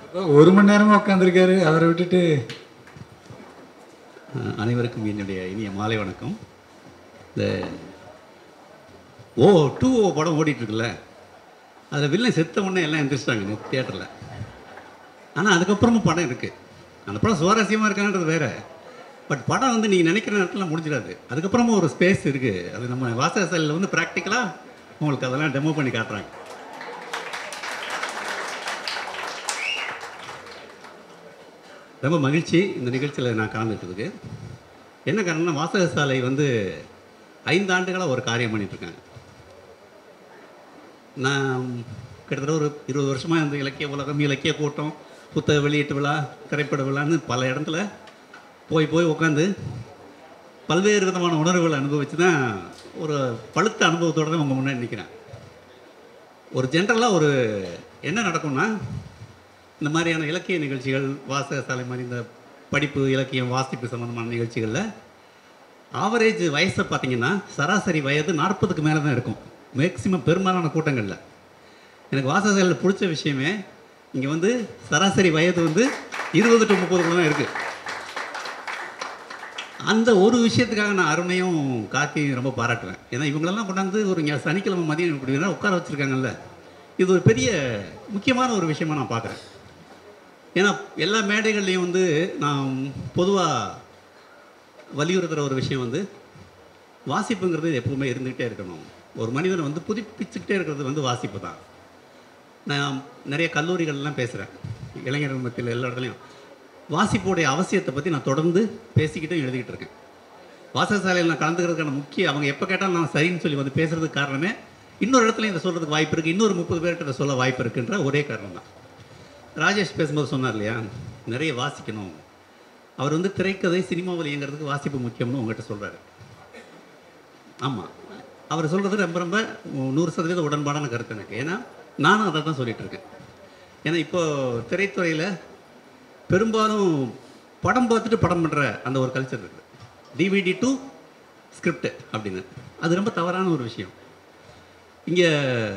ஒரு மணி நேரமா உட்காந்துருக்காரு அவரை விட்டுட்டு அஹ் அனைவருக்கும் என்னுடைய இனிய மாலை வணக்கம் இந்த ஓ டூ ஓ படம் ஓடிட்டு இருக்குல்ல அதில் வில்லன் செத்த உடனே எல்லாம் எந்திரிச்சிட்டாங்க தியேட்டரில் ஆனால் அதுக்கப்புறமும் படம் இருக்குது அந்த படம் சுவாரஸ்யமாக இருக்கான்றது வேற பட் படம் வந்து நீங்கள் நினைக்கிற நேரத்தில் முடிஞ்சிடாது அதுக்கப்புறமும் ஒரு ஸ்பேஸ் இருக்குது அது நம்ம வாசகசாலையில் வந்து ப்ராக்டிக்கலாக உங்களுக்கு அதெல்லாம் டெமோ பண்ணி காட்டுறாங்க ரொம்ப மகிழ்ச்சி இந்த நிகழ்ச்சியில் நான் கலந்துட்டதுக்கு என்ன காரணம்னா வாசகசாலை வந்து ஐந்து ஆண்டுகளாக ஒரு காரியம் பண்ணிட்டு இருக்காங்க நான் கிட்டத்தட்ட ஒரு இருபது வருஷமாக இந்த இலக்கிய உலகம் இலக்கிய கூட்டம் புத்தக வெளியீட்டு விழா திரைப்பட விழான்னு பல இடத்துல போய் போய் உட்காந்து பல்வேறு விதமான உணர்வுகளை அனுபவித்து தான் ஒரு பழுத்த அனுபவத்தோடு தான் உங்கள் முன்னாடி நிற்கிறேன் ஒரு ஜென்ரலாக ஒரு என்ன நடக்கும்னா இந்த மாதிரியான இலக்கிய நிகழ்ச்சிகள் வாசகசாலை மாதிரி இந்த படிப்பு இலக்கியம் வாசிப்பு சம்மந்தமான நிகழ்ச்சிகளில் ஆவரேஜ் வயசை பார்த்தீங்கன்னா சராசரி வயது நாற்பதுக்கு மேலே தான் இருக்கும் மேக்சிமம் பெரும்பாலான கூட்டங்களில் எனக்கு வாசகசாலையில் பிடிச்ச விஷயமே இங்கே வந்து சராசரி வயது வந்து இருபது டு முப்பதுக்குள்ள தான் இருக்குது அந்த ஒரு விஷயத்துக்காக நான் அருணையும் கார்த்தியும் ரொம்ப பாராட்டுவேன் ஏன்னா இவங்களெல்லாம் கொண்டாந்து ஒரு இங்கே சனிக்கிழமை மதியம் இப்படி வேணா உட்கார வச்சுருக்காங்கல்ல இது ஒரு பெரிய முக்கியமான ஒரு விஷயமா நான் பார்க்குறேன் ஏன்னா எல்லா மேடைகள்லையும் வந்து நான் பொதுவாக வலியுறுத்துகிற ஒரு விஷயம் வந்து வாசிப்புங்கிறது எப்பவுமே இருந்துக்கிட்டே இருக்கணும் ஒரு மனிதனை வந்து புதுப்பிச்சுக்கிட்டே இருக்கிறது வந்து வாசிப்பு தான் நான் நிறைய கல்லூரிகள்லாம் பேசுகிறேன் இளைஞர்கள் மத்தியில் எல்லா இடத்துலையும் வாசிப்போடைய அவசியத்தை பற்றி நான் தொடர்ந்து பேசிக்கிட்டும் எழுதிக்கிட்டு இருக்கேன் வாசகசாலையில் நான் கலந்துக்கிறதுக்கான முக்கிய அவங்க எப்போ கேட்டாலும் நான் சரின்னு சொல்லி வந்து பேசுறதுக்கு காரணமே இன்னொரு இடத்துல இதை சொல்கிறதுக்கு வாய்ப்பு இருக்குது இன்னொரு முப்பது பேர்கிட்ட இதை சொல்ல வாய்ப்பு இருக்குன்ற ஒரே காரணம் தான் ராஜேஷ் பேசும்போது சொன்னார் இல்லையா நிறைய வாசிக்கணும் அவர் வந்து திரைக்கதை சினிமாவில் இயங்குறதுக்கு வாசிப்பு முக்கியம்னு உங்கள்கிட்ட சொல்கிறாரு ஆமாம் அவர் சொல்கிறது ரொம்ப ரொம்ப நூறு சதவீத உடன்பாடான கருத்து எனக்கு ஏன்னா நானும் அதை தான் சொல்லிட்டு இருக்கேன் ஏன்னா இப்போ திரைத்துறையில் பெரும்பாலும் படம் பார்த்துட்டு படம் பண்ணுற அந்த ஒரு கல்ச்சர் இருக்குது டிவிடி டு ஸ்கிரிப்ட் அப்படின்னு அது ரொம்ப தவறான ஒரு விஷயம் இங்கே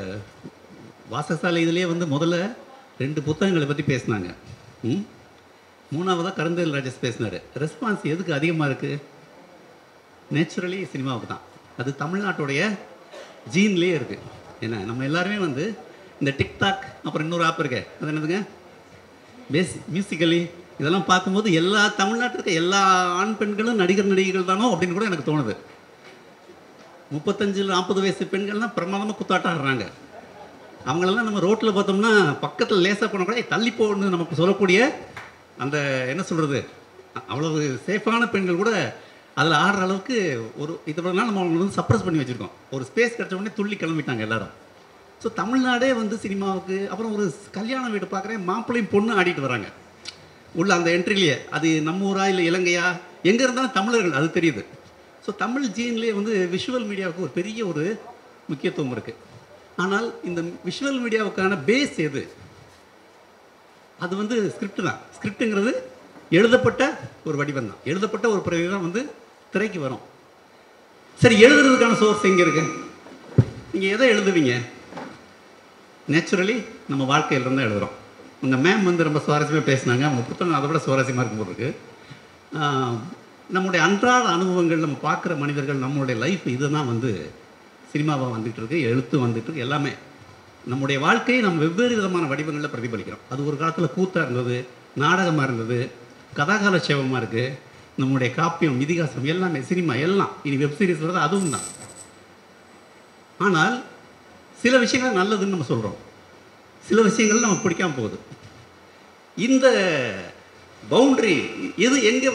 வாசகசாலை இதுலேயே வந்து முதல்ல ரெண்டு புத்தகங்களை பற்றி பேசினாங்க ம் மூணாவதாக கருந்தேல் ராஜேஷ் பேசினார் ரெஸ்பான்ஸ் எதுக்கு அதிகமாக இருக்குது நேச்சுரலி சினிமாவுக்கு தான் அது தமிழ்நாட்டுடைய ஜீன்லேயே இருக்குது என்ன நம்ம எல்லாருமே வந்து இந்த டிக்டாக் அப்புறம் இன்னொரு ஆப் இருக்கே அது என்னதுங்க பேஸ் மியூசிக்கலி இதெல்லாம் பார்க்கும்போது எல்லா தமிழ்நாட்டில் இருக்க எல்லா ஆண் பெண்களும் நடிகர் நடிகைகள் தானோ அப்படின்னு கூட எனக்கு தோணுது முப்பத்தஞ்சு நாற்பது வயசு பெண்கள்லாம் பிரமாதமாக குத்தாட்டம் ஆடுறாங்க அவங்களெல்லாம் நம்ம ரோட்டில் பார்த்தோம்னா பக்கத்தில் லேசாக போன கூட "ஏய், தள்ளி போன்னு நமக்கு சொல்லக்கூடிய அந்த என்ன சொல்கிறது அவ்வளவு சேஃபான பெண்கள் கூட அதில் ஆடுற அளவுக்கு ஒரு இதெல்லாம் நம்ம அவங்களை வந்து சப்ரஸ் பண்ணி வச்சுருக்கோம் ஒரு ஸ்பேஸ் கிடச்ச உடனே துள்ளி கிளம்பிட்டாங்க எல்லாரும் ஸோ தமிழ்நாடே வந்து சினிமாவுக்கு அப்புறம் ஒரு கல்யாண வீடு பார்க்குறேன் மாப்பிள்ளையும் பொண்ணு ஆடிட்டு வராங்க உள்ள அந்த என்ட்ரிலேயே அது நம்ம ஊரா இல்லை இலங்கையா எங்கே இருந்தாலும் தமிழர்கள் அது தெரியுது ஸோ தமிழ் ஜீன்லேயே வந்து விஷுவல் மீடியாவுக்கு ஒரு பெரிய ஒரு முக்கியத்துவம் இருக்குது ஆனால் இந்த விஷுவல் மீடியாவுக்கான பேஸ் எது அது வந்து ஸ்கிரிப்ட் தான் ஸ்கிரிப்டுங்கிறது எழுதப்பட்ட ஒரு வடிவம் தான் எழுதப்பட்ட ஒரு பிரதி தான் வந்து திரைக்கு வரும் சரி எழுதுறதுக்கான சோர்ஸ் எங்கே இருக்கு நீங்கள் எதை எழுதுவீங்க நேச்சுரலி நம்ம வாழ்க்கையில இருந்து எழுதுகிறோம் உங்கள் மேம் வந்து ரொம்ப சுவாரஸ்யமாக பேசினாங்க அவங்க புத்தகம் அதை விட சுவாரஸ்யமாக இருக்கும் போல இருக்கு ஆஹ், நம்முடைய அன்றாட அனுபவங்கள் நம்ம பார்க்குற மனிதர்கள் நம்மளுடைய லைஃப் இதுதான் வந்து சினிமாவாக வந்துட்டு இருக்கு எழுத்து வந்துட்டு இருக்கு எல்லாமே நம்முடைய வாழ்க்கையை நம்ம வெவ்வேறு விதமான வடிவங்களில் பிரதிபலிக்கிறோம் அது ஒரு காலத்தில் கூத்தாக இருந்தது நாடகமாக இருந்தது கதாகால சேவமாக இருக்குது நம்முடைய காப்பியம் இதிகாசம் எல்லாமே சினிமா எல்லாம் இனி வெப் சீரிஸ் வருது அதுவும் தான் ஆனால் சில விஷயங்கள் நல்லதுன்னு நம்ம சொல்கிறோம் சில விஷயங்கள் நமக்கு பிடிக்காம போகுது இந்த பவுண்டரி எது எங்கே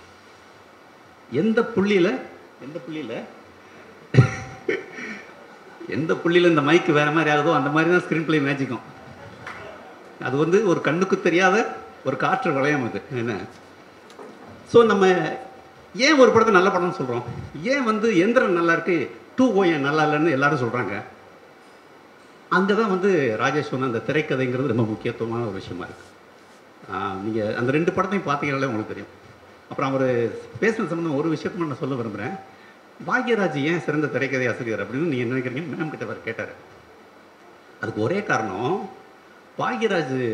எந்த புள்ளியில் எந்த புள்ளியில் எந்த புள்ளியில் இந்த மைக்கு வேற மாதிரி ஆகுதோ அந்த மாதிரி தான் ஸ்க்ரீன் பிளே மேஜிக்கும் அது வந்து ஒரு கண்ணுக்கு தெரியாத ஒரு காற்று வளையம் அது என்ன ஸோ நம்ம ஏன் ஒரு படத்தை நல்ல படம்னு சொல்கிறோம் ஏன் வந்து எந்திரன் நல்லா இருக்கு டூ ஓ ஏன் நல்லா இல்லைன்னு எல்லாரும் சொல்கிறாங்க அங்கே தான் வந்து ராஜேஷ் சொன்ன அந்த திரைக்கதைங்கிறது ரொம்ப முக்கியத்துவமான ஒரு விஷயமா இருக்குது நீங்கள் அந்த ரெண்டு படத்தையும் பார்த்தீங்கனாலே உங்களுக்கு தெரியும் அப்புறம் அவர் பேசின சம்மந்தம் ஒரு விஷயத்த நான் சொல்ல விரும்புகிறேன் பாக்யராஜ் ஏன் சிறந்த திரைக்கதை ஆசிரியர் அப்படின்னு நீங்கள் நினைக்கிறீங்க மேம் கிட்ட அவர் கேட்டார் அதுக்கு ஒரே காரணம் பாக்யராஜ்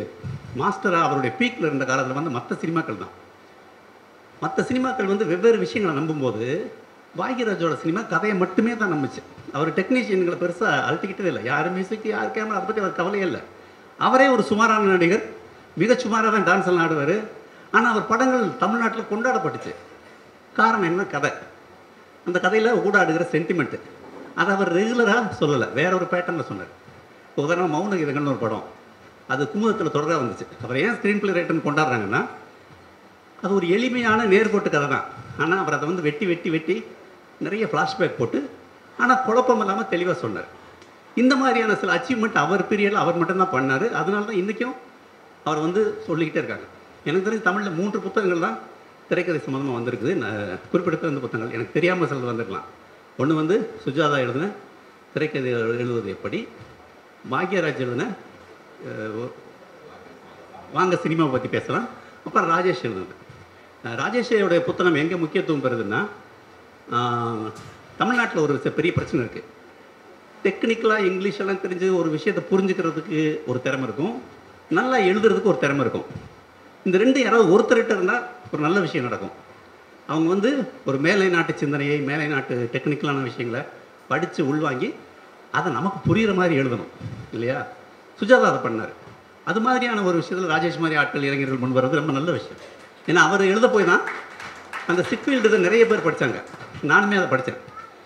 மாஸ்டராக அவருடைய பீக்கில் இருந்த காலத்தில் வந்து மற்ற சினிமாக்கள் தான் மற்ற சினிமாக்கள் வந்து வெவ்வேறு விஷயங்களை நம்பும்போது பாக்யராஜோட சினிமா கதையை மட்டுமே தான் நம்பிச்சு அவர் டெக்னீஷியன்களை பெருசாக அழட்டிக்கிட்டே இல்லை யார் மியூசிக் யார் கேமரா அதை பற்றி அவர் கவலையே இல்லை அவரே ஒரு சுமாரான நடிகர் மிக சுமாராக தான் டான்ஸ் எல்லாம் ஆடுவார் ஆனால் அவர் படங்கள் தமிழ்நாட்டில் கொண்டாடப்பட்டுச்சு காரணம் என்ன கதை அந்த கதையில் ஊடாடுகிற சென்டிமெண்ட்டு அதை அவர் ரெகுலராக சொல்லலை வேற ஒரு பேட்டர்னில் சொன்னார் இப்போ உதாரணம் மௌன கீதங்கள்னு ஒரு படம் அது குமுதத்தில் தொடராக வந்துச்சு அவர் ஏன் ஸ்க்ரீன் பிளே ரேட்டுன்னு கொண்டாடுறாங்கன்னா அது ஒரு எளிமையான நேர்கோட்டு கதை தான் ஆனால் அவர் அதை வந்து வெட்டி வெட்டி வெட்டி நிறைய ஃப்ளாஷ்பேக் போட்டு ஆனால் குழப்பம் இல்லாமல் தெளிவாக சொன்னார் இந்த மாதிரியான சில அச்சீவ்மெண்ட் அவர் பீரியடில் அவர் மட்டும்தான் பண்ணார் அதனால தான் இன்றைக்கும் அவர் வந்து சொல்லிக்கிட்டே இருக்காங்க எனக்கு தெரிஞ்சு தமிழில் மூன்று புத்தகங்கள் தான் திரைக்கதை சம்மந்தமாக வந்திருக்குது நான் குறிப்பிட்ட இந்த புத்தகங்கள் எனக்கு தெரியாமல் சிலது வந்திருக்கலாம் ஒன்று வந்து சுஜாதா எழுதின திரைக்கதை எழுதுவது எப்படி பாக்யராஜ் எழுதின அஹ், வாங்க சினிமாவை பற்றி பேசலாம் அப்புறம் ராஜேஷ் எழுதுனது அஹ் ராஜேஷோடைய புத்தகம் எங்கே முக்கியத்துவம் பெறுதுன்னா தமிழ்நாட்டில் ஒரு ச- பெரிய பிரச்சனை இருக்குது டெக்னிக்கலாக இங்கிலீஷ் எல்லாம் தெரிஞ்சு ஒரு விஷயத்தை புரிஞ்சுக்கிறதுக்கு ஒரு திறமை இருக்கும் நல்லா எழுதுறதுக்கு ஒரு திறமை இருக்கும் இந்த ரெண்டு யாராவது ஒருத்தர்கிட்ட இருந்தால் ஒரு நல்ல விஷயம் நடக்கும் அவங்க வந்து ஒரு மேலை நாட்டு சிந்தனையை மேலை நாட்டு டெக்னிக்கலான விஷயங்களை படித்து உள்வாங்கி அதை நமக்கு புரிகிற மாதிரி எழுதணும் இல்லையா சுஜாதா அதை பண்ணார் அது மாதிரியான ஒரு விஷயத்தில் ராஜேஷ் மாதிரி ஆட்கள் இளைஞர்கள் முன் வர்றது ரொம்ப நல்ல விஷயம் ஏன்னா அவர் எழுத போய் தான் அந்த சிட்ஃபீல்டு இதை நிறைய பேர் படித்தாங்க நானுமே அதை படித்தேன்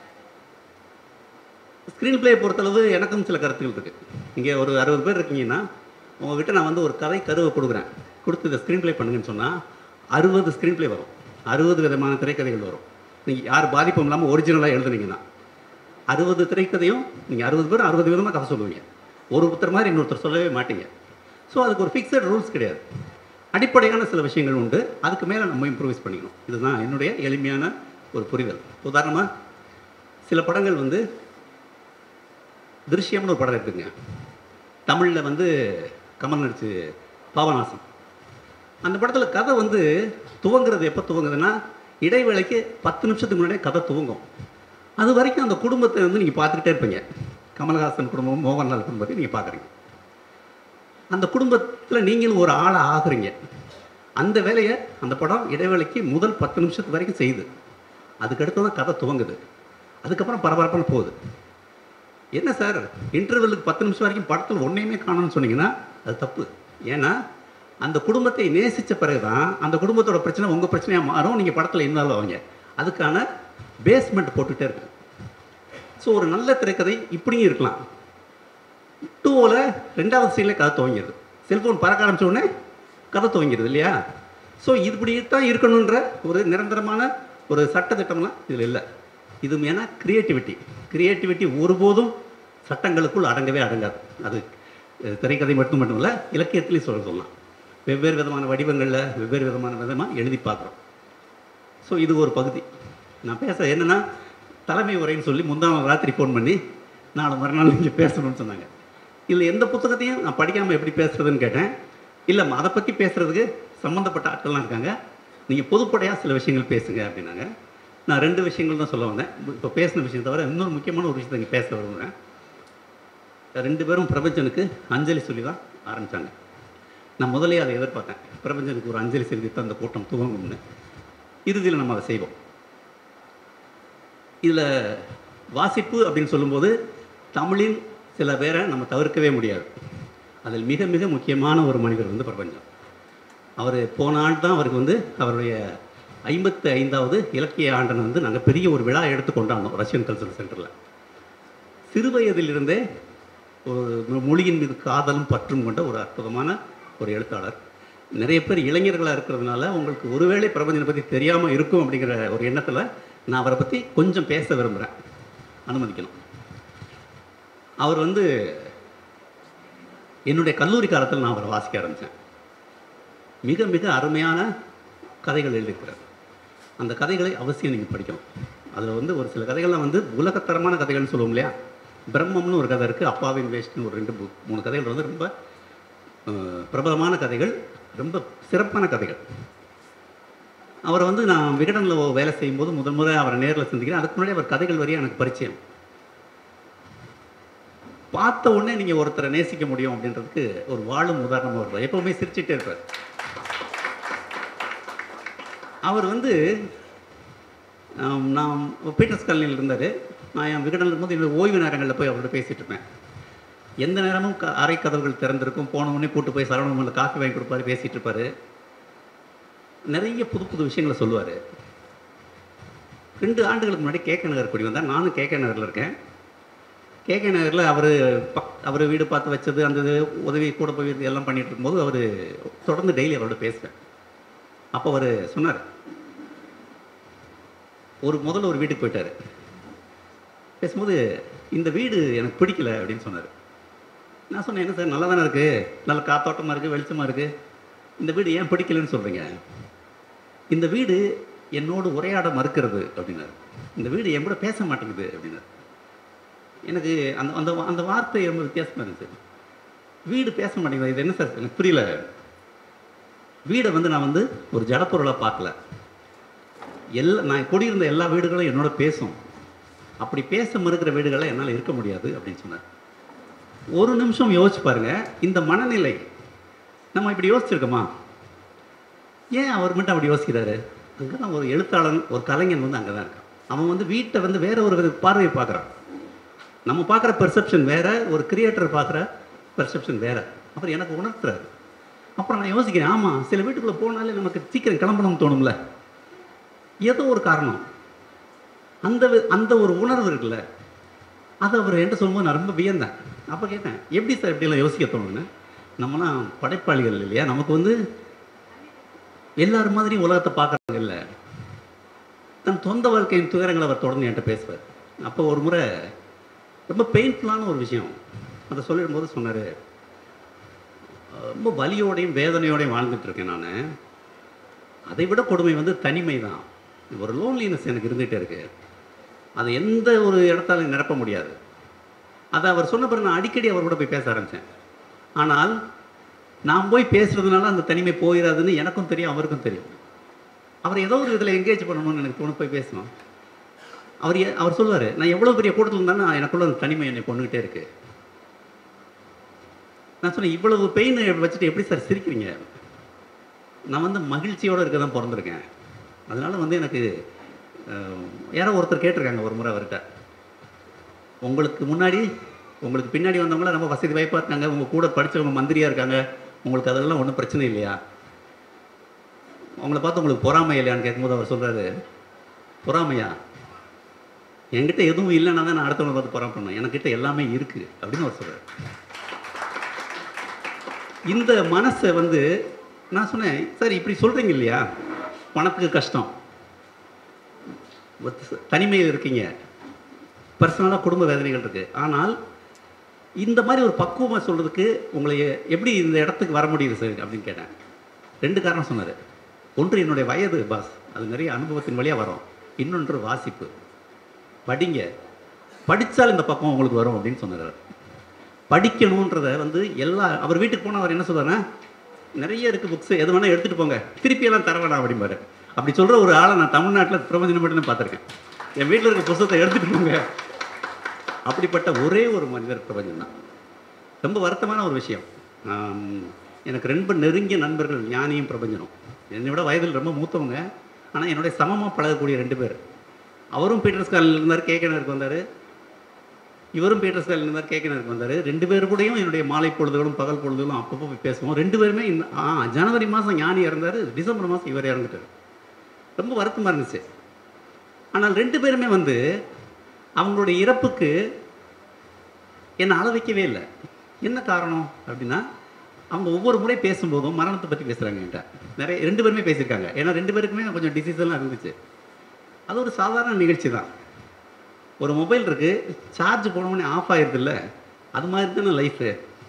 ஸ்க்ரீன் பிளே பொறுத்தளவு எனக்கும் சில கருத்துக்கள் இருக்குது இங்கே ஒரு அறுபது பேர் இருக்கீங்கன்னா உங்ககிட்ட நான் வந்து ஒரு கதை கருவை கொடுக்குறேன் கொடுத்து இதை ஸ்க்ரீன் ப்ளே பண்ணுங்கன்னு சொன்னால் அறுபது ஸ்க்ரீன் ப்ளே வரும் அறுபது விதமான திரைக்கதைகள் வரும் நீங்கள் யார் பாதிப்பும் இல்லாமல் ஒரிஜினலாக எழுதுனீங்கன்னா அறுபது திரைக்கதையும் நீங்கள் அறுபது பேரும் அறுபது விதமாக கதை சொல்லுவீங்க ஒரு ஒருத்தர் மாதிரி இன்னொருத்தர் சொல்லவே மாட்டீங்க ஸோ அதுக்கு ஒரு ஃபிக்ஸட் ரூல்ஸ் கிடையாது அடிப்படையான சில விஷயங்கள் உண்டு அதுக்கு மேலே நம்ம இம்ப்ரூவைஸ் பண்ணிக்கணும் இதுதான் என்னுடைய எளிமையான ஒரு புரிதல் உதாரணமாக சில படங்கள் வந்து திருஷ்யம்னு ஒரு படம் இருக்குங்க தமிழில் வந்து கமல் நடிச்சு பாபநாசம் அந்த படத்தில் கதை வந்து துவங்குறது எப்போ துவங்குதுன்னா இடைவேளைக்கு பத்து நிமிஷத்துக்கு முன்னாடியே கதை துவங்கும் அது வரைக்கும் அந்த குடும்பத்தை வந்து நீங்கள் பார்த்துக்கிட்டே இருப்பீங்க கமல்ஹாசன் குடும்பம் மோகன்லால் குடும்பத்தை நீங்கள் பார்க்குறீங்க அந்த குடும்பத்தில் நீங்களும் ஒரு ஆளை ஆகுறீங்க அந்த வேலையை அந்த படம் இடைவேளைக்கு முதல் பத்து நிமிஷத்து வரைக்கும் செய்யுது அதுக்கடுத்து தான் கதை துவங்குது அதுக்கப்புறம் பரபரப்பான போகுது என்ன சார் இன்டர்வெலுக்கு பத்து நிமிஷம் வரைக்கும் படத்தில் ஒன்றையுமே காணணும்னு சொன்னீங்கன்னா அது தப்பு ஏன்னா அந்த குடும்பத்தை நேசித்த பிறகு தான் அந்த குடும்பத்தோட பிரச்சனை உங்கள் பிரச்சனையாக மாறும் நீங்கள் படத்தில் இன்வால்வ் ஆவீங்க அதுக்கான பேஸ்மெண்ட் போட்டுகிட்டே இருக்கு ஸோ ஒரு நல்ல திரைக்கதை இப்படியும் இருக்கலாம் டூவில் ரெண்டாவது சீனில் கதை துவங்கிடுது செல்ஃபோன் பறக்க ஆரம்பிச்ச உடனே கதை துவங்கிடுது இல்லையா ஸோ இப்படி தான் இருக்கணுன்ற ஒரு நிரந்தரமான ஒரு சட்டத்திட்டம்லாம் இதில் இல்லை இது ஏன்னா கிரியேட்டிவிட்டி கிரியேட்டிவிட்டி ஒருபோதும் சட்டங்களுக்குள் அடங்கவே அடங்காது அது அஹ், திரைக்கதை மட்டும் மட்டும் இல்லை இலக்கியத்திலையும் சொல்ல சொல்லலாம் வெவ்வேறு விதமான வடிவங்களில் வெவ்வேறு விதமான விதமாக எழுதி பார்க்குறோம் ஸோ இது ஒரு பகுதி நான் பேச என்னென்னா தலைமை உரைன்னு சொல்லி முந்தான ராத்திரி ஃபோன் பண்ணி நாளை மறுநாள் நீங்கள் பேசணும்னு சொன்னாங்க இதில் எந்த புத்தகத்தையும் நான் படிக்காமல் எப்படி பேசுறதுன்னு கேட்டேன் இல்லைம்மா அதை பற்றி பேசுகிறதுக்கு சம்மந்தப்பட்ட ஆட்கள்லாம் இருக்காங்க நீங்கள் பொதுப்படையாக சில விஷயங்கள் பேசுங்க அப்படின்னாங்க நான் ரெண்டு விஷயங்கள் தான் சொல்ல வந்தேன் இப்போ பேசின விஷயம் தவிர இன்னொரு முக்கியமான ஒரு விஷயத்தை இங்கே பேச விரும்புகிறேன் ரெண்டு பேரும் பிரபஞ்சனுக்கு அஞ்சலி சொல்லி தான் ஆரம்பித்தாங்க நான் முதலே அதை எதிர்பார்த்தேன் பிரபஞ்சனுக்கு ஒரு அஞ்சலி செலுத்தி அந்த கூட்டம் துவங்கும்னு இறுதியில் நம்ம அதை செய்வோம் இதில் வாசிப்பு அப்படின்னு சொல்லும்போது தமிழின் சில பேரை நம்ம தவிர்க்கவே முடியாது அதில் மிக மிக முக்கியமான ஒரு மனிதர் வந்து பிரபஞ்சம் அவர் போன ஆண்டு தான் அவருக்கு வந்து அவருடைய ஐம்பத்தி ஐந்தாவது இலக்கிய ஆண்டனை வந்து நாங்கள் பெரிய ஒரு விழா எடுத்து கொண்டாடினோம் ரஷ்யன் கல்ச்சரல் சென்டரில் சிறுவயதிலிருந்தே ஒரு மொழியின் மீது காதலும் பற்றும் கொண்ட ஒரு அற்புதமான ஒரு எழுத்தாளர் நிறைய பேர் இளைஞர்களாக இருக்கிறதுனால உங்களுக்கு ஒருவேளை பிரபஞ்சனை பற்றி தெரியாமல் இருக்கும் அப்படிங்கிற ஒரு எண்ணத்தில் நான் அவரை பற்றி கொஞ்சம் பேச விரும்புகிறேன் அனுமதிக்கணும் அவர் வந்து என்னுடைய கல்லூரி காலத்தில் நான் அவரை வாசிக்க ஆரம்பித்தேன் மிக மிக அருமையான கதைகள் எழுதியிருக்கிறார் அந்த கதைகளை அவசியம் நீங்கள் படிக்கணும் அதில் வந்து ஒரு சில கதைகள்லாம் வந்து உலகத்தரமான கதைகள்னு சொல்லுவோம் இல்லையா பிரம்மம்னு ஒரு கதை இருக்குது அப்பாவின் வேஷ்ட்னு ஒரு ரெண்டு புக் மூணு கதைகள் வந்து ரொம்ப அஹ், பிரபலமான கதைகள் ரொம்ப சிறப்பான கதைகள் அவரை வந்து நான் விகடனில் வேலை செய்யும்போது முதல் முறை அவரை நேரில் சந்திக்கிறேன் அதுக்கு முன்னாடி அவர் கதைகள் வரையும் எனக்கு பரிச்சயம் பார்த்த உடனே நீங்கள் ஒருத்தரை நேசிக்க முடியும் அப்படின்றதுக்கு ஒரு வாழும் உதாரணமாக இருப்பார் எப்பவுமே சிரிச்சுட்டே இருப்பார் அவர் வந்து ஆம், நான் பீட்டர்ஸ் காலனியில் இருந்தார் நான் என் விகடனில் இருக்கும்போது என்னோட ஓய்வு நேரங்களில் போய் அவர்கிட்ட பேசிகிட்டு இருப்பேன் எந்த நேரமும் க அறை கதவுகள் திறந்திருக்கும் போன உடனே கூட்டு போய் சரவணமல்ல காஃபி வாங்கி கொடுப்பாரு பேசிகிட்டு இருப்பார் நிறைய புது புது விஷயங்களை சொல்லுவார் ரெண்டு ஆண்டுகளுக்கு முன்னாடி கேகே நகர் குடி வந்தால் நானும் கேகே நகரில் இருக்கேன் கேகே நகரில் அவர் பக் அவர் வீடு பார்த்து வச்சது அந்த இது உதவி கூட போய் இது எல்லாம் பண்ணிட்டு இருக்கும்போது அவர் தொடர்ந்து டெய்லி அவரோட பேசுவேன் அப்போ அவர் சொன்னார் ஒரு முதல்ல ஒரு வீட்டுக்கு போயிட்டார் பேசும்போது இந்த வீடு எனக்கு பிடிக்கல அப்படின்னு சொன்னார் நான் சொன்னேன் என்ன சார் நல்லா தானே இருக்குது நல்ல காத்தோட்டமாக இருக்குது வெளிச்சமாக இருக்குது இந்த வீடு ஏன் பிடிக்கலன்னு சொல்கிறீங்க இந்த வீடு என்னோடு உரையாட மறுக்கிறது அப்படின்னாரு இந்த வீடு என் கூட பேச மாட்டேங்குது அப்படின்னாரு எனக்கு அந்த அந்த வா- அந்த வார்த்தை ரொம்ப வித்தியாசமாக இருந்துச்சு வீடு பேச மாட்டேங்குது இது என்ன சார் எனக்கு புரியல வீடை வந்து நான் வந்து ஒரு ஜடப்பொருளாக பார்க்கல எல்லா நான் குடியிருந்த எல்லா வீடுகளும் என்னோட பேசும் அப்படி பேச மறுக்கிற வீடுகளை என்னால் இருக்க முடியாது அப்படின்னு சொன்னார் ஒரு நிமிஷம் யோசிச்சு பாருங்க இந்த மனநிலை நம்ம இப்படி யோசிச்சிருக்கோமா ஏன் அவர் மட்டும் அப்படி யோசிக்கிறாரு அங்கே தான் ஒரு எழுத்தாளன் ஒரு கலைஞன் வந்து அங்கே தான் இருக்கான் அவன் வந்து வீட்டை வந்து வேற ஒரு வித பார்வையை பார்க்குறான் நம்ம பார்க்குற பெர்செப்ஷன் வேற ஒரு கிரியேட்டர் பார்க்குற பெர்செப்ஷன் வேற அப்புறம் எனக்கு உணர்த்துறாரு அப்புறம் நான் யோசிக்கிறேன் ஆமாம் சில வீட்டுக்குள்ளே போனாலே நமக்கு சீக்கிரம் கிளம்பணும்னு தோணும்ல ஏதோ ஒரு காரணம் அந்த வி- அந்த ஒரு உணர்வு இருக்குல்ல அதை அவர் என்கிட்ட சொல்லும்போது நான் ரொம்ப வியந்தேன் அப்போ கேட்டேன் எப்படி சார் இப்படியெல்லாம் யோசிக்க தோணுன்னு நம்மலாம் படைப்பாளிகள் இல்லையா நமக்கு வந்து எல்லாரும் மாதிரி உலகத்தை பார்க்குறாங்க இல்லை தன் சொந்த வாழ்க்கையின் துயரங்களை அவர் தொடர்ந்து என்கிட்ட பேசுவார் அப்போ ஒரு முறை ரொம்ப பெயின்ஃபுல்லான ஒரு விஷயம் அதை சொல்லிடும்போது சொன்னார் ரொம்ப வலியோடையும் வேதனையோடையும் வாழ்ந்துட்டு இருக்கேன் நான் அதை விட கொடுமை வந்து தனிமை தான் ஒரு லோன்லினஸ் எனக்கு இருந்துகிட்டே இருக்கு அதை எந்த ஒரு இடத்தாலும் நிரப்ப முடியாது அதை அவர் சொன்ன பிறகு நான் அடிக்கடி அவர் கூட போய் பேச ஆரம்பித்தேன் ஆனால் நான் போய் பேசுறதுனால அந்த தனிமை போயிடாதுன்னு எனக்கும் தெரியும் அவருக்கும் தெரியும் அவர் ஏதோ ஒரு இதில் என்கேஜ் பண்ணணும்னு எனக்கு தோணு போய் பேசணும் அவர் ஏ- அவர் சொல்லுவார் நான் எவ்வளோ பெரிய கூட்டத்தில் இருந்தாலும் எனக்குள்ள அந்த தனிமை என்னை கொண்டுகிட்டே இருக்கு நான் சொன்னேன் இவ்வளவு பெயின் வச்சுட்டு எப்படி சார் சிரிக்கிறீங்க நான் வந்து மகிழ்ச்சியோடு இருக்க தான் பிறந்திருக்கேன் அதனால வந்து எனக்கு அஹ், யாரோ ஒருத்தர் கேட்டிருக்காங்க ஒரு முறை அவர்கிட்ட உங்களுக்கு முன்னாடி உங்களுக்கு பின்னாடி வந்தவங்கள ரொம்ப வசதி வாய்ப்பாக இருக்காங்க உங்கள் கூட படித்தவங்க மந்திரியாக இருக்காங்க உங்களுக்கு அதெல்லாம் ஒன்றும் பிரச்சனை இல்லையா அவங்கள பார்த்து உங்களுக்கு பொறாமை இல்லையான்னு கேட்கும்போது அவர் சொல்கிறாரு பொறாமையா என்கிட்ட எதுவும் இல்லைன்னா தான் நான் அடுத்தவங்களை பார்த்து பொறாம பண்ணேன் என்கிட்ட எல்லாமே இருக்குது அப்படின்னு அவர் சொல்கிறார் இந்த மனசை வந்து நான் சொன்னேன் சார் இப்படி சொல்கிறீங்க இல்லையா பணத்துக்கு கஷ்டம் ஒத்த- தனிமையில் இருக்கீங்க பர்சனலாக குடும்ப வேதனைகள் இருக்குது ஆனால் இந்த மாதிரி ஒரு பக்குவமாக சொல்கிறதுக்கு உங்களை எப்படி இந்த இடத்துக்கு வர முடியுது சார் அப்படின்னு கேட்டேன் ரெண்டு காரணம் சொன்னார் ஒன்று என்னுடைய வயது பாஸ் அது நிறைய அனுபவத்தின் வழியாக வரும் இன்னொன்று வாசிப்பு படிங்க படித்தால் இந்த பக்கம் உங்களுக்கு வரும் அப்படின்னு சொன்னார் அவர். படிக்கணுன்றத வந்து எல்லா அவர் வீட்டுக்கு போனால் அவர் என்ன சொல்றாருன்னா நிறைய இருக்குது புக்ஸ் எது வேணால் எடுத்துகிட்டு போங்க திருப்பி எல்லாம் தர வேணாம் அப்படிம்பாரு அப்படி சொல்கிற ஒரு ஆளை நான் தமிழ்நாட்டில் பிரபஞ்சனம் மட்டும் பார்த்துருக்கேன் என் வீட்டில் இருக்க புஸ்தகத்தை எடுத்துகிட்டு போங்க அப்படிப்பட்ட ஒரே ஒரு மனிதர் பிரபஞ்சம் தான் ரொம்ப வருத்தமான ஒரு விஷயம் ஆம், எனக்கு ரொம்ப நெருங்கிய நண்பர்கள் ஞானியும் பிரபஞ்சனும் என்னை விட வயதில் ரொம்ப மூத்தவங்க ஆனால் என்னுடைய சமமாக பழகக்கூடிய ரெண்டு பேர் அவரும் பீட்டர்ஸ் காலில் இருந்தார் கேகனருக்கு வந்தார் இவரும் பீட்டர்ஸ் காலில் இருந்தார் கேகனருக்கு வந்தார் ரெண்டு பேர் கூடயும் என்னுடைய மாலை பொழுதுகளும் பகல் பொழுதுகளும் அப்பப்போ போய் பேசுவோம் ரெண்டு பேருமே இந்த ஆ ஜனவரி மாதம் ஞானி இறந்தார் டிசம்பர் மாதம் இவர் இறந்துட்டார் ரொம்ப வருத்தமாக இருந்துச்சு ஆனால் ரெண்டு பேருமே வந்து அவங்களுடைய இறப்புக்கு என்னை அள வைக்கவே இல்லை என்ன காரணம் அப்படின்னா அவங்க ஒவ்வொரு முறை பேசும்போதும் மரணத்தை பற்றி பேசுகிறாங்க என்கிட்ட நிறைய ரெண்டு பேருமே பேசியிருக்காங்க ஏன்னா ரெண்டு பேருக்குமே கொஞ்சம் disease எல்லாம் இருந்துச்சு அது ஒரு சாதாரண நிகழ்ச்சி தான் ஒரு மொபைல் இருக்குது சார்ஜ் போனவுடனே ஆஃப் ஆயிருதுல்ல அது மாதிரி தானே லைஃபு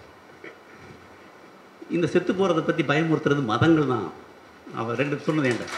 இந்த செத்து போகிறத பற்றி பயமுறுத்துறது மதங்கள் தான் அவன் ரெண்டு சொன்னது என்கிட்ட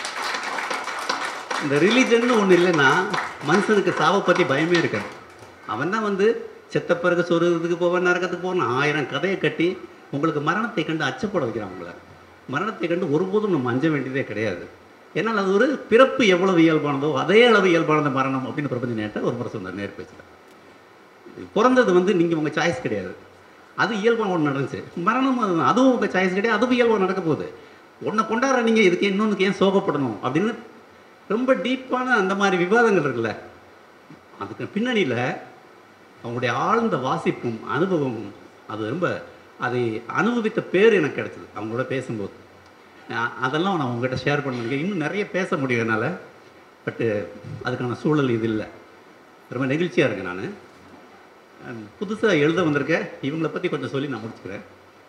இந்த ரிலீஜன் ஒன்று இல்லைன்னா மனுஷனுக்கு சாவை பற்றி பயமே இருக்காது அவன் தான் வந்து செத்த பிறகு சொருகிறதுக்கு போவேன் நரகத்துக்கு போவேன் ஆயிரம் கதையை கட்டி உங்களுக்கு மரணத்தை கண்டு அச்சப்பட வைக்கிறான் உங்களை மரணத்தை கண்டு ஒருபோதும் நம்ம அஞ்ச வேண்டியதே கிடையாது ஏன்னால் அது ஒரு பிறப்பு எவ்வளவு இயல்பானதோ அதே அளவு இயல்பானது மரணம் அப்படின்னு பிரபஞ்ச நேட்ட ஒரு முறை சொன்னார் நேர் பேசுகிறேன் பிறந்தது வந்து நீங்கள் உங்கள் சாய்ஸ் கிடையாது அது இயல்பாக ஒன்று நடந்துச்சு மரணமும் அதுதான் அதுவும் உங்கள் சாய்ஸ் கிடையாது அதுவும் இயல்பாக நடக்க போகுது ஒன்றை கொண்டாடுற நீங்கள் இதுக்கு இன்னொன்றுக்கு ஏன் சோகப்படணும் அப்படின்னு ரொம்ப டீப்பான அந்த மாதிரி விவாதங்கள் இருக்குல்ல அதுக்கு பின்னணியில் அவங்களுடைய ஆழ்ந்த வாசிப்பும் அனுபவமும் அது ரொம்ப அதை அனுபவித்த பேர் எனக்கு கிடைச்சது அவங்களோட பேசும்போது நான் அதெல்லாம் நான் உங்ககிட்ட ஷேர் பண்ண முடியும் இன்னும் நிறைய பேச முடியும் என்னால் பட்டு அதுக்கான சூழல் இது இல்லை ரொம்ப நெகிழ்ச்சியாக இருக்கேன் நான் புதுசாக எழுத வந்திருக்கேன் இவங்களை பற்றி கொஞ்சம் சொல்லி நான் முடிச்சுக்கிறேன்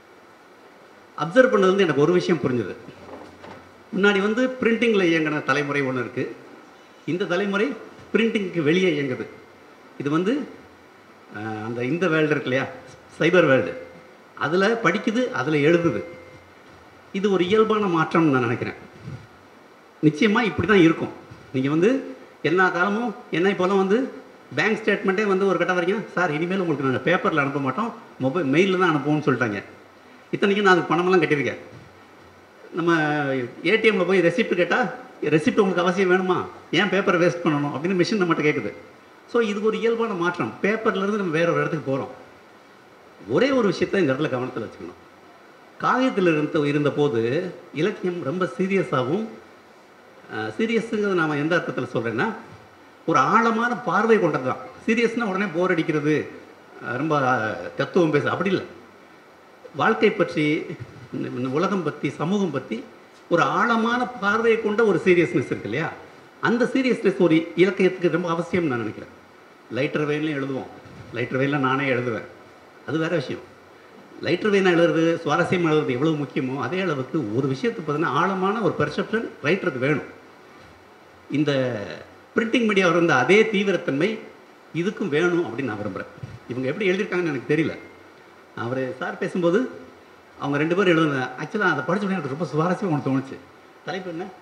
அப்சர்வ் பண்ணது வந்து எனக்கு ஒரு விஷயம் புரிஞ்சுது முன்னாடி வந்து பிரிண்டிங்கில் இயங்கின தலைமுறை ஒன்று இருக்குது இந்த தலைமுறை பிரிண்டிங்க்கு வெளியே இயங்குது இது வந்து அஹ், அந்த இந்த வேர்ல்டு இருக்கு இல்லையா சைபர் வேர்ல்டு அதில் படிக்குது அதில் எழுதுது இது ஒரு இயல்பான மாற்றம்னு நான் நினைக்கிறேன் நிச்சயமாக இப்படி தான் இருக்கும் நீங்கள் வந்து எல்லா காலமும் என்ன இப்போலாம் வந்து பேங்க் ஸ்டேட்மெண்ட்டே வந்து ஒரு கட்டம் வரைக்கும் சார் இனிமேல் உங்களுக்கு நாங்கள் பேப்பரில் அனுப்ப மாட்டோம் மொபைல் மெயிலில் தான் அனுப்புவோம்னு சொல்லிட்டாங்க இத்தனைக்கும் நான் அதுக்கு பணமெல்லாம் கட்டியிருக்கேன் நம்ம ஏடிஎம்மில் போய் ரெசிப்ட் கேட்டால் ரெசிப்ட் உங்களுக்கு அவசியம் வேணுமா ஏன் பேப்பரை வேஸ்ட் பண்ணணும் அப்படின்னு மிஷின் நம்மகிட்ட கேட்குது ஸோ இது ஒரு இயல்பான மாற்றம் பேப்பர்லேருந்து நம்ம வேற ஒரு இடத்துக்கு போகிறோம் ஒரே ஒரு விஷயத்தை இந்த இடத்துல கவனத்தில் வச்சுக்கணும் காகிதத்தில் இருந்த இருந்தபோது இலக்கியம் ரொம்ப சீரியஸாகவும் சீரியஸுங்கிறது நாம் எந்த அர்த்தத்தில் சொல்கிறேன்னா ஒரு ஆழமான பார்வை கொண்டது தான் சீரியஸ்னால் உடனே போர் அடிக்கிறது அஹ் ரொம்ப அஹ், தத்துவம் பேச அப்படி இல்லை வாழ்க்கை பற்றி இந்த இந்த உலகம் பற்றி சமூகம் பற்றி ஒரு ஆழமான பார்வையை கொண்ட ஒரு சீரியஸ்னஸ் இருக்கு இல்லையா அந்த சீரியஸ்னஸ் ஒரு இலக்கியத்துக்கு ரொம்ப அவசியம் நான் நினைக்கிறேன் லைட்டர் வெயிலையும் எழுதுவோம் லைட்டர் வெயிலில் நானே எழுதுவேன் அது வேற விஷயம் லைட்டர் வெயினாக எழுதுறது சுவாரஸ்யம் எழுதுறது எவ்வளவு முக்கியமோ அதே அளவுக்கு ஒரு விஷயத்துக்கு பார்த்தீங்கன்னா ஆழமான ஒரு பெர்செப்ஷன் ரைட்டருக்கு வேணும் இந்த பிரிண்டிங் மீடியாவில் இருந்த அதே தீவிரத்தன்மை இதுக்கும் வேணும் அப்படின்னு நான் விரும்புகிறேன் இவங்க எப்படி எழுதியிருக்காங்கன்னு எனக்கு தெரியல அவர் சார் பேசும்போது அவங்க ரெண்டு பேரும் எழுதுன ஆக்சுவலாக அதை படிச்ச உடனே எனக்கு ரொம்ப சுவாரஸ்யமாக ஒன்று தோணுச்சு தலைப்பு என்ன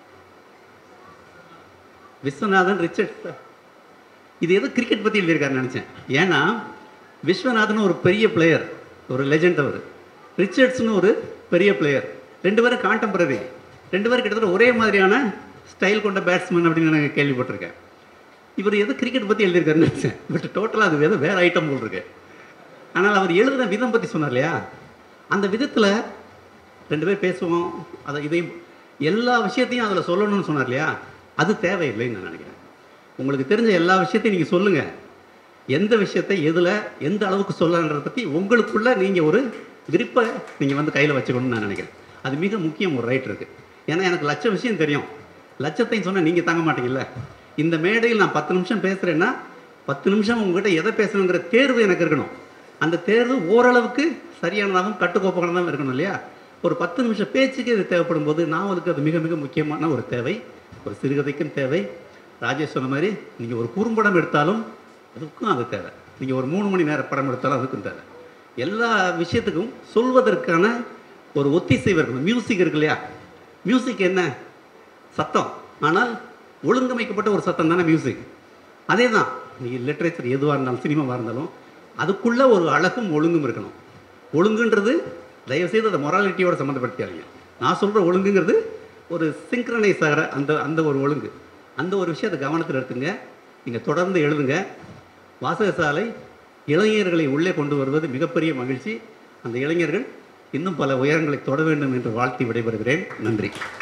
விஸ்வநாதன் ரிச்சர்ட் சார் இது எதோ கிரிக்கெட் பற்றி எழுதியிருக்காருன்னு நினச்சேன் ஏன்னா விஸ்வநாதன் ஒரு பெரிய பிளேயர் ஒரு லெஜெண்ட் அவர் ரிச்சர்ட்ஸ்னு ஒரு பெரிய பிளேயர் ரெண்டு பேரும் கான்டெம்பரரி ரெண்டு பேரும் கிட்டத்தட்ட ஒரே மாதிரியான ஸ்டைல் கொண்ட பேட்ஸ்மேன் அப்படின்னு நான் கேள்விப்பட்டிருக்கேன் இவர் எதோ கிரிக்கெட் பற்றி எழுதியிருக்காருன்னு நினச்சேன் பட் டோட்டலாக அது எதோ வேறு ஐட்டம் போல் இருக்கு ஆனால் அவர் எழுதின விதம் பற்றி சொன்னார் இல்லையா அந்த விதத்தில் ரெண்டு பேர் பேசுவோம் அதை இதையும் எல்லா விஷயத்தையும் அதில் சொல்லணும்னு சொன்னார் இல்லையா அது தேவையில்லைன்னு நான் நினைக்கிறேன் உங்களுக்கு தெரிஞ்ச எல்லா விஷயத்தையும் நீங்கள் சொல்லுங்கள் எந்த விஷயத்தை எதில் எந்த அளவுக்கு சொல்லன்றதை பற்றி உங்களுக்குள்ள நீங்கள் ஒரு விருப்பை நீங்கள் வந்து கையில் வச்சுக்கணும்னு நான் நினைக்கிறேன் அது மிக முக்கியம் ஒரு ரைட்டருக்கு ஏன்னா எனக்கு லட்ச விஷயம் தெரியும் லட்சத்தையும் சொன்னால் நீங்கள் தாங்க மாட்டீங்கல்ல இந்த மேடையில் நான் பத்து நிமிஷம் பேசுகிறேன்னா பத்து நிமிஷம் உங்ககிட்ட எதை பேசணுங்கிற தேர்வு எனக்கு இருக்கணும் அந்த தேர்வு ஓரளவுக்கு சரியானதாகவும் கட்டுக்கோப்பானதாகவும் இருக்கணும் இல்லையா ஒரு பத்து நிமிஷம் பேச்சுக்கு இது தேவைப்படும் போது நாவலுக்கு அது மிக மிக முக்கியமான ஒரு தேவை ஒரு சிறுகதைக்கும் தேவை ராஜேஷ் சொன்ன மாதிரி நீங்கள் ஒரு குறும்படம் எடுத்தாலும் அதுக்கும் அது தேவை நீங்கள் ஒரு மூணு மணி நேர படம் எடுத்தாலும் அதுக்கும் தேவை எல்லா விஷயத்துக்கும் சொல்வதற்கான ஒரு ஒத்திசைவு இருக்கணும் மியூசிக் இருக்கு இல்லையா மியூசிக் என்ன சத்தம் ஆனால் ஒழுங்கமைக்கப்பட்ட ஒரு சத்தம் தானே மியூசிக் அதே தான் நீங்கள் லிட்ரேச்சர் எதுவாக இருந்தாலும் சினிமாவாக இருந்தாலும் அதுக்குள்ளே ஒரு அழகும் ஒழுங்கும் இருக்கணும் ஒழுங்குன்றது தயவுசெய்து அதை மொராலிட்டியோட சம்மந்தப்படுத்தியாதீங்க நான் சொல்கிற ஒழுங்குங்கிறது ஒரு சிங்க்ரனைஸ் ஆகிற அந்த அந்த ஒரு ஒழுங்கு அந்த ஒரு விஷயத்தை கவனத்தில் எடுத்துங்க நீங்கள் தொடர்ந்து எழுதுங்க வாசகசாலை இளைஞர்களை உள்ளே கொண்டு வருவது மிகப்பெரிய மகிழ்ச்சி அந்த இளைஞர்கள் இன்னும் பல உயரங்களை தொட வேண்டும் என்று வாழ்த்தி விடைபெறுகிறேன் நன்றி